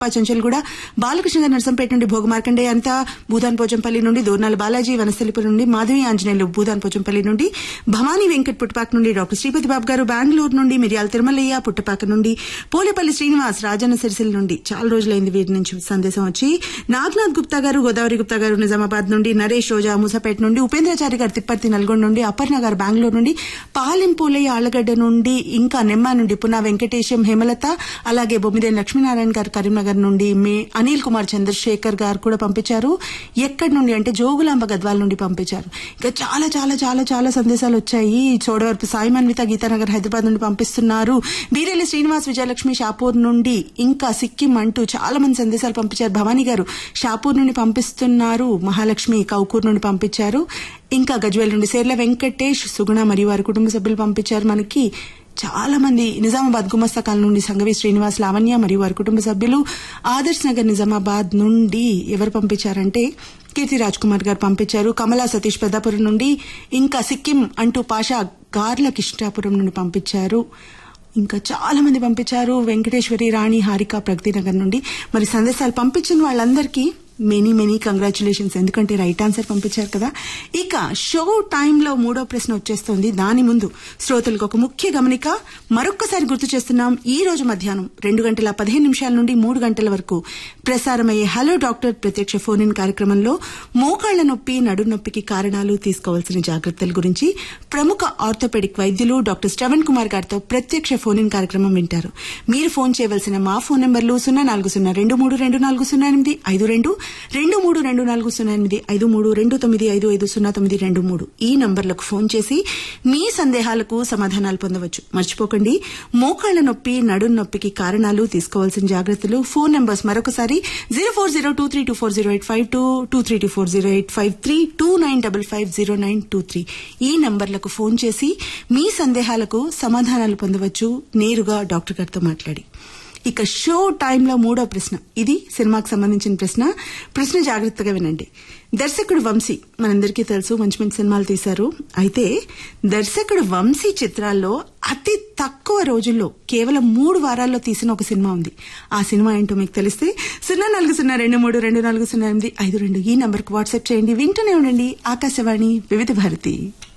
చంచల్గూడ బాలకృష్ణ గారి నర్సంపేట నుండి భోగమార్కండే అంతా భూదాన్ పోచంపల్లి నుండి దోర్నాల బాలాజీ వనస్థలిపురం నుండి మాధవి ఆంజనేయులు భూదాన్ పోచంపల్లి నుండి భవానీ వెంకట్ పుట్టపాక నుండి డాక్టర్ శ్రీపతి బాబు గారు బెంగళూరు నుండి మిరియాల తిరుమలయ్య పుట్టపాక నుండి పోలేపల్లి శ్రీనివాస్ రాజన్న సిరిసిల్ల నుండి చాలా రోజులైంది వీరి నుంచి సందేశం వచ్చి నాగనాథ్ గుప్తా గారు గోదావరి గుప్తా గారు నిజామాబాద్ నుండి నరేష్ రోజా మూసపేట నుండి ఉపేంద్రాచారి గారు తిప్పర్తి నల్గొండ నుండి అపర్ణ గారు బెంగళూరు నుండి పాలెంపూలయ్య ఆళ్లగడ్డ నుండి ఇంకా నెమ్మ నుండి పునా వెంకటేశం హేమలత అలాగే బొమ్మిదేని లక్ష్మీనారాయణ గారు కరీంనగర్ నుండి మే అనిల్ కుమార్ చంద్రశేఖర్ గారు కూడా పంపించారు ఎక్కడి నుండి అంటే జోగులాంబ గద్వాల నుండి పంపించారు ఇంకా చాలా చాలా చాలా చాలా సందేశాలు వచ్చాయి చోడవరపు సాయి మన్విత గీతానగర్ హైదరాబాద్ నుండి పంపిస్తున్నారు బీరెల్లి శ్రీనివాస్ విజయలక్ష్మి షాపూర్ నుండి ఇంకా సిక్కిం అంటూ చాలా మంది సందేశాలు పంపించారు భవానీ గారు షాపూర్ నుండి పంపిస్తున్నారు మహాలక్ష్మి కౌకూర్ నుండి పంపించారు ఇంకా గజ్వేల్ నుండి సేర్ల వెంకటేష్ సుగుణ మరియు వారి కుటుంబ సభ్యులు పంపించారు మనకి చాలా మంది నిజామాబాద్ గుమస్తా కాలనీ నుండి సంగవి శ్రీనివాస్ లావణ్య మరియు వారి కుటుంబ సభ్యులు ఆదర్శ్ నగర్ నిజామాబాద్ నుండి ఎవరు పంపించారంటే కీర్తి రాజ్ కుమార్ గారు పంపించారు కమలా సతీష్ పెద్దాపురం నుండి ఇంకా సిక్కిం అంటూ పాషా గార్ల కిష్టాపురం నుండి పంపించారు ఇంకా చాలా మంది పంపించారు వెంకటేశ్వరి రాణి హారిక ప్రగతి నగర్ నుండి మరి సందేశాలు పంపించిన వాళ్ళందరికీ మెనీ మెనీ కంగ్రాచులేషన్స్ ఎందుకంటే రైట్ ఆన్సర్ పంపించారు కదా ఇక షో టైంలో మూడో ప్రశ్న వచ్చేస్తుంది దాని ముందు శ్రోతలకు ఒక ముఖ్య గమనిక మరొక్కసారి గుర్తు చేస్తున్నాం ఈ రోజు మధ్యాహ్నం రెండు గంటల పదిహేను నిమిషాల నుండి మూడు గంటల వరకు ప్రసారమయ్యే హలో డాక్టర్ ప్రత్యక్ష ఫోన్ ఇన్ కార్యక్రమంలో మోకాళ్ల నొప్పి నడు నొప్పికి కారణాలు తీసుకోవాల్సిన జాగ్రత్తల గురించి ప్రముఖ ఆర్థోపెడిక్ వైద్యులు డాక్టర్ శ్రవణ్ కుమార్ గారితో ప్రత్యక్ష ఫోన్ ఇన్ కార్యక్రమం వింటారు మీరు ఫోన్ చేయవలసిన మా ఫోన్ నెంబర్లు సున్నా నాలుగు సున్నా రెండు మూడు రెండు నాలుగు సున్నా ఎనిమిది ఐదు రెండు రెండు మూడు రెండు నాలుగు సున్నా ఎనిమిది ఐదు మూడు రెండు తొమ్మిది ఐదు ఐదు సున్నా తొమ్మిది రెండు మూడు ఈ నంబర్లకు ఫోన్ చేసి మీ సందేహాలకు సమాధానాలు పొందవచ్చు మర్చిపోకండి మోకాళ్ల నొప్పి నడు నొప్పికి కారణాలు తీసుకోవాల్సిన జాగ్రత్తలు ఫోన్ నంబర్స్ మరొకసారి zero four zero two three two four zero eight five two two three two four zero eight five three two nine double five zero nine two three ఈ నంబర్లకు ఫోన్ చేసి మీ సందేహాలకు సమాధానాలు పొందవచ్చు నేరుగా డాక్టర్ గారితో మాట్లాడి ఇక షో టైంలో మూడో ప్రశ్న ఇది సినిమాకి సంబంధించిన ప్రశ్న ప్రశ్న జాగ్రత్తగా వినండి దర్శకుడు వంశీ మనందరికీ తెలుసు మంచి మంచి సినిమాలు తీశారు అయితే దర్శకుడు వంశీ చిత్రాల్లో అతి తక్కువ రోజుల్లో కేవలం మూడు వారాల్లో తీసిన ఒక సినిమా ఉంది ఆ సినిమా ఏంటో మీకు తెలిస్తే సున్నా నాలుగు సున్నా రెండు మూడు రెండు నాలుగు సున్నా ఎనిమిది ఐదు రెండు ఈ నంబర్కి వాట్సాప్ చేయండి వింటూనే ఉండండి ఆకాశవాణి వివిధ భారతి